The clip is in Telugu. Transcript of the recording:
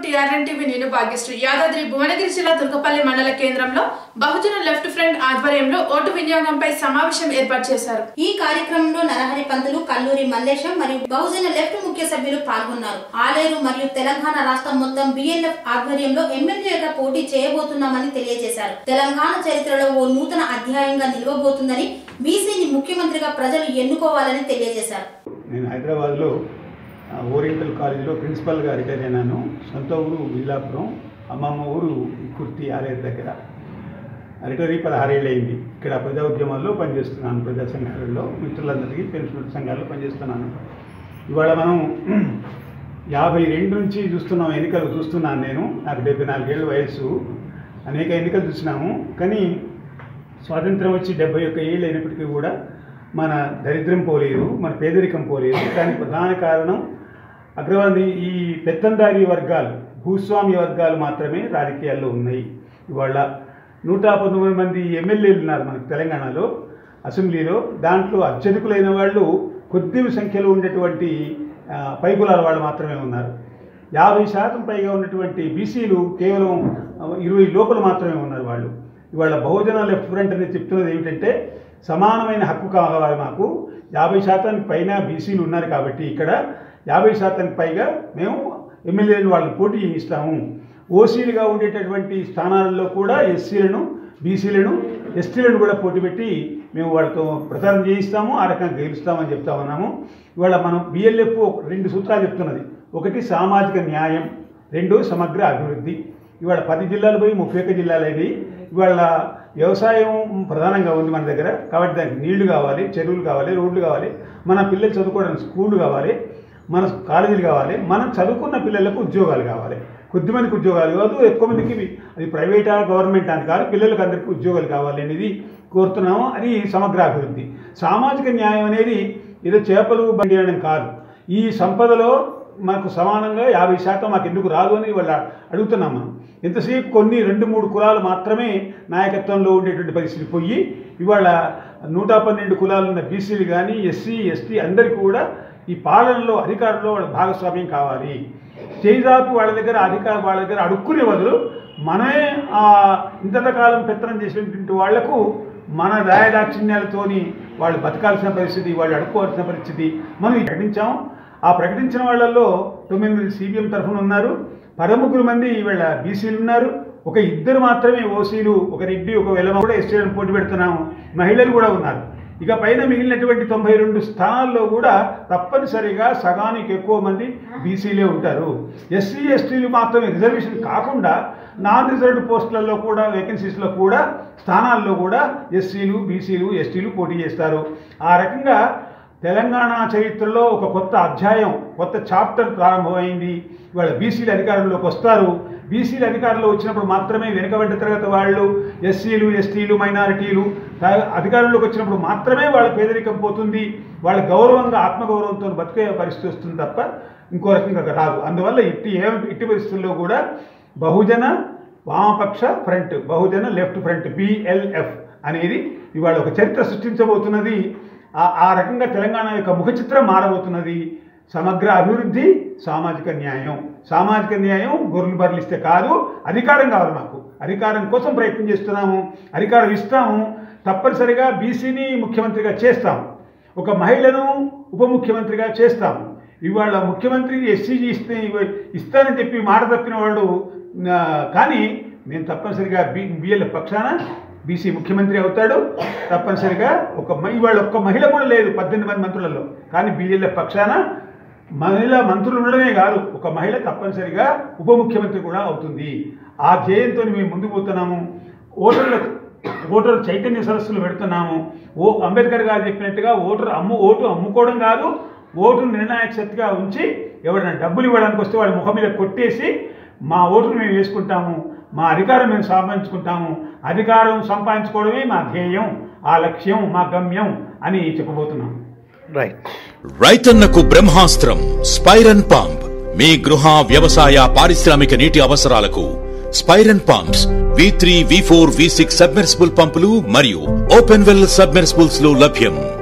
టీఆర్ఎన్ టీవీ నేను భాగ్యశ్రీ యాదాద్రి భువనగిరి జిల్లా దుర్గపల్లి మండల కేంద్రంలో బహుజన లెఫ్ట్ ఫ్రంట్ ఆధ్వర్యంలో ఓటు వినియోగంపై సమావేశం ఏర్పాటు చేశారు ఈ కార్యక్రమంలో నరహరి పంతులు కల్లూరి మల్లేశం మరియు బహుజన లెఫ్ట్ ముఖ్య సభ్యులు పాల్గొన్నారు ఆలేరు మరియు తెలంగాణ రాష్ట్రం మొత్తం బిఎల్ఎఫ్ ఆధ్వర్యంలో ఎమ్మెల్యేగా పోటీ చేయబోతున్నామని తెలియజేశారు తెలంగాణ చరిత్రలో ఓ నూతన అధ్యాయంగా నిలవబోతుందని బీసీని ముఖ్యమంత్రిగా ప్రజలు ఎన్నుకోవాలని తెలియజేశారు నేను హైదరాబాద్లో ఆ, ఓరియంటల్ కాలేజీలో ప్రిన్సిపల్గా రిటైర్ అయినాను సొంత ఊరు విల్లాపురం అమ్మమ్మ ఊరు కుర్తి ఆలేరు దగ్గర రిటైర్ అయ్యి పదహారేళ్ళు అయింది ఇక్కడ ప్రజా ఉద్యమాల్లో పనిచేస్తున్నాను ప్రజా సంఘాలలో మిత్రులందరికీ పెన్షన్ సంఘాల్లో పనిచేస్తున్నాను ఇవాళ మనం యాభై రెండు నుంచి చూస్తున్నాం ఎన్నికలు చూస్తున్నాను నేను నాకు డెబ్బై నాలుగేళ్ళ వయస్సు అనేక ఎన్నికలు చూసినాము కానీ స్వాతంత్రం వచ్చి డెబ్బై ఒక్క ఏళ్ళు అయినప్పటికీ కూడా మన దరిద్రం పోలేదు మన పేదరికం పోలేదు దానికి ప్రధాన కారణం అగ్రవాది ఈ పెత్తందారీ వర్గాలు భూస్వామ్య వర్గాలు మాత్రమే రాజకీయాల్లో ఉన్నాయి ఇవాళ నూట పంతొమ్మిది మంది ఎమ్మెల్యేలు ఉన్నారు మనకు తెలంగాణలో అసెంబ్లీలో దాంట్లో అత్యధికులైన వాళ్ళు కొద్ది సంఖ్యలో ఉండేటువంటి ఆ, పైకులాల వాళ్ళు మాత్రమే ఉన్నారు యాభై శాతం పైగా ఉన్నటువంటి బీసీలు కేవలం ఆ, ఇరవై లోపల మాత్రమే ఉన్నారు వాళ్ళు ఇవాళ బహుజన లెఫ్ట్ ఫ్రంట్ అనేది చెప్తున్నది ఏమిటంటే సమానమైన హక్కు కావాలి మాకు యాభై శాతానికి పైన బీసీలు ఉన్నారు కాబట్టి ఇక్కడ యాభై శాతానికి పైగా మేము ఎమ్మెల్యేలను వాళ్ళని పోటీ చేయిస్తాము ఓసీలుగా ఉండేటటువంటి స్థానాలలో కూడా ఎస్సీలను బీసీలను ఎస్టీలను కూడా పోటీ పెట్టి మేము వాళ్ళతో ప్రచారం చేయిస్తాము ఆ రకంగా గెలుస్తామని చెప్తా ఉన్నాము ఇవాళ మనం బిఎల్ఎఫ్ రెండు సూత్రాలు చెప్తున్నది ఒకటి సామాజిక న్యాయం రెండు సమగ్ర అభివృద్ధి ఇవాళ పది జిల్లాలు పోయి ముప్పై ఒక్క జిల్లాలు అయినాయి ఇవాళ వ్యవసాయం ప్రధానంగా ఉంది మన దగ్గర కాబట్టి దానికి నీళ్లు కావాలి చెరువులు కావాలి రోడ్లు కావాలి మన పిల్లలు చదువుకోవడానికి స్కూళ్ళు కావాలి మన కాలేజీలు కావాలి మనం చదువుకున్న పిల్లలకు ఉద్యోగాలు కావాలి కొద్దిమందికి ఉద్యోగాలు కాదు ఎక్కువ మందికి ఇవి- అది ప్రైవేటా గవర్నమెంట్ అని కాదు పిల్లలకు అందరికీ ఉద్యోగాలు కావాలి అనేది కోరుతున్నాము అది సమగ్ర అభివృద్ధి సామాజిక న్యాయం అనేది ఏదో చేపలు బండి అనడం కాదు ఈ సంపదలో మనకు సమానంగా యాభై శాతం మాకు ఎందుకు రాదు అని వాళ్ళు అడుగుతున్నాం మనం ఎంతసేపు కొన్ని రెండు మూడు కులాలు మాత్రమే నాయకత్వంలో ఉండేటువంటి పరిస్థితి పోయి ఇవాళ నూట పన్నెండు కులాలు ఉన్న బీసీలు కానీ ఎస్సీ ఎస్టీ అందరికీ కూడా ఈ పాలనలో అధికారంలో వాళ్ళ భాగస్వామ్యం కావాలి చేజాపి వాళ్ళ దగ్గర అధికారం వాళ్ళ దగ్గర అడుక్కునే బదులు మనమే ఆ ఇంతకాలం పెత్తనం చేసినటువంటి వాళ్లకు మన రాయదాక్షిణ్యాలతోని వాళ్ళు బతకాల్సిన పరిస్థితి వాళ్ళు అడుక్కోవాల్సిన పరిస్థితి మనం ఇది ప్రకటించాం ఆ ప్రకటించిన వాళ్ళల్లో తొమ్మిది మంది సిపిఎం తరఫున ఉన్నారు పదముగ్గురు మంది వీళ్ళ బీసీలు ఉన్నారు ఒక ఇద్దరు మాత్రమే ఓసీలు ఒక రెడ్డి ఒక వెలమ కూడా ఎస్టీలను పోటీ పెడుతున్నాము మహిళలు కూడా ఉన్నారు ఇక పైన మిగిలినటువంటి తొంభై రెండు స్థానాల్లో కూడా తప్పనిసరిగా సగానికి ఎక్కువ మంది బీసీలే ఉంటారు ఎస్సీ ఎస్టీలు మాత్రమే రిజర్వేషన్ కాకుండా నాన్ రిజర్వ్డ్ పోస్టులలో కూడా వేకెన్సీస్లో కూడా స్థానాల్లో కూడా ఎస్సీలు బీసీలు ఎస్టీలు పోటీ చేస్తారు ఆ రకంగా తెలంగాణ చరిత్రలో ఒక కొత్త అధ్యాయం కొత్త చాప్టర్ ప్రారంభమైంది ఇవాళ బీసీలు అధికారంలోకి వస్తారు బీసీలు అధికారంలో వచ్చినప్పుడు మాత్రమే వెనుకబడ్డ తరగతి వాళ్ళు ఎస్సీలు ఎస్టీలు మైనారిటీలు తా- అధికారంలోకి వచ్చినప్పుడు మాత్రమే వాళ్ళ పేదరికం పోతుంది వాళ్ళ గౌరవంగా ఆత్మగౌరవంతో బతికే పరిస్థితి వస్తుంది తప్ప ఇంకో రకంగా రాదు అందువల్ల ఇట్టి ఏ ఇట్టి పరిస్థితుల్లో కూడా బహుజన వామపక్ష front Bahujan left front BLF అనేది ఇవాళ ఒక చరిత్ర సృష్టించబోతున్నది ఆ- ఆ రకంగా తెలంగాణ యొక్క ముఖ చిత్రం మారబోతున్నది సమగ్ర అభివృద్ధి సామాజిక న్యాయం సామాజిక న్యాయం గొర్రెలు బర్రెలు ఇస్తే కాదు అధికారం కావాలి మాకు అధికారం కోసం ప్రయత్నం చేస్తున్నాము అధికారం ఇస్తాము తప్పనిసరిగా బీసీని ముఖ్యమంత్రిగా చేస్తాము ఒక మహిళను ఉప ముఖ్యమంత్రిగా చేస్తాము ఇవాళ ముఖ్యమంత్రి ఎస్సీ ఇస్తే ఇస్తానని చెప్పి మాట తప్పిన వాడు ఆ, కానీ నేను తప్పనిసరిగా బి బిఎల్ పక్షాన బీసీ ముఖ్యమంత్రి అవుతాడు తప్పనిసరిగా ఒక మ- ఇవాళ ఒక్క మహిళ కూడా లేదు పద్దెనిమిది మంది మంత్రులలో కానీ బిఎల్ఎఫ్ పక్షాన మహిళా మంత్రులు ఉండడమే కాదు ఒక మహిళ తప్పనిసరిగా ఉప ముఖ్యమంత్రి కూడా అవుతుంది ఆ ధ్యేయంతో మేము ముందుకు పోతున్నాము ఓటర్లకు ఓటర్ చైతన్య సదస్సులు పెడుతున్నాము ఓ అంబేద్కర్ గారు చెప్పినట్టుగా ఓటర్ అమ్ము ఓటు అమ్ముకోవడం కాదు ఓటు నిర్ణాయక శక్తిగా ఉంచి ఎవరైనా డబ్బులు ఇవ్వడానికి వస్తే వాడి ముఖం మీద కొట్టేసి మా ఓటును మేము వేసుకుంటాము మా అధికారం మేము సంపాదించుకుంటాము అధికారం సంపాదించుకోవడమే మా ధ్యేయం ఆ లక్ష్యం మా గమ్యం అని చెప్పబోతున్నాం రైట్ రైతన్నకు బ్రహ్మాస్త్రం స్పైరన్ పంప్ మీ గృహ వ్యవసాయ పారిశ్రామిక నీటి అవసరాలకు స్పైరన్ pumps V three V four V six submersible పంపులు మరియు ఓపెన్ వెల్ సబ్మెర్సిబుల్స్ లో లభ్యం